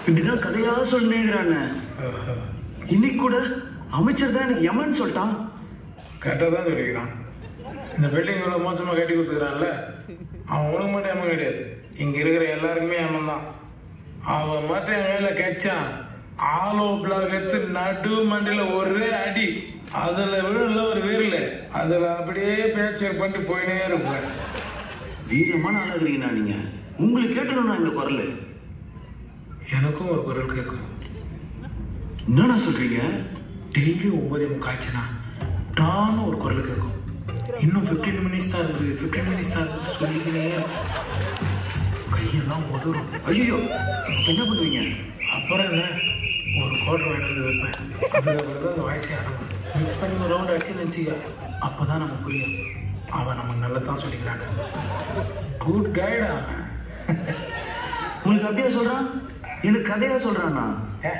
இப்படிதான் கதையா சொல்லுங்கிறானே இன்னைக்கு கூட அமைச்சர் தான் எனக்கு யமன் சொல்லிட்டான் கரெக்டாக தான் சொல்லிக்கிறான் இந்த பில்டிங் இவ்வளோ மோசமாக கட்டி கொடுத்துக்கிறான்ல அவன் உனக்கு மட்டும் ஏமன் கிடையாது இங்கே இருக்கிற எல்லாருக்குமே ஏமன் தான் அவன் மட்டும் என் மேலே கச்சான் ஆலோ பிளாக் எடுத்து நடு மண்டியில் ஒரே அடி அதில் விழுல ஒரு விரல் அதில் அப்படியே பேச்சை பண்ணிட்டு போயினே இருப்பேன் வீரமான ஆளுகிறீங்கண்ணா நீங்க உங்களுக்கு கேட்டுக்கணும் இந்த குரல் எனக்கும் ஒரு குரல் கேட்கும் என்னண்ணா சொல்றீங்க டெய்லி ஒன்பதே முக்காச்சுனா டான்னு ஒரு குரல் கேட்கும் இன்னும் ஃபிஃப்டீன் மினிட்ஸ் தான் இருக்குது ஃபிஃப்டீன் மினிட்ஸ் தான் இருக்குது சொல்லிக்கினே இருக்கும். கையெல்லாம் உதறும் ஐயோ என்ன பண்ணுவீங்க அப்புறம் என்ன ஒரு குவார்டர் வாங்கிட்டு வந்து வைப்பேன் அதுக்கப்புறம் தான் அந்த வாய்ஸே ஆரம்பம் மிக்ஸ் பண்ணி ஒரு ரவுண்ட் அடிச்சு நினச்சிக்க அப்போ தான் நமக்கு புரியும் அவன் நமக்கு நல்லதான் சொல்லிக்கிறாங்க குட் கைடு அவன் உங்களுக்கு அப்படியே சொல்றான் எனக்கு கதையா சொல்றானா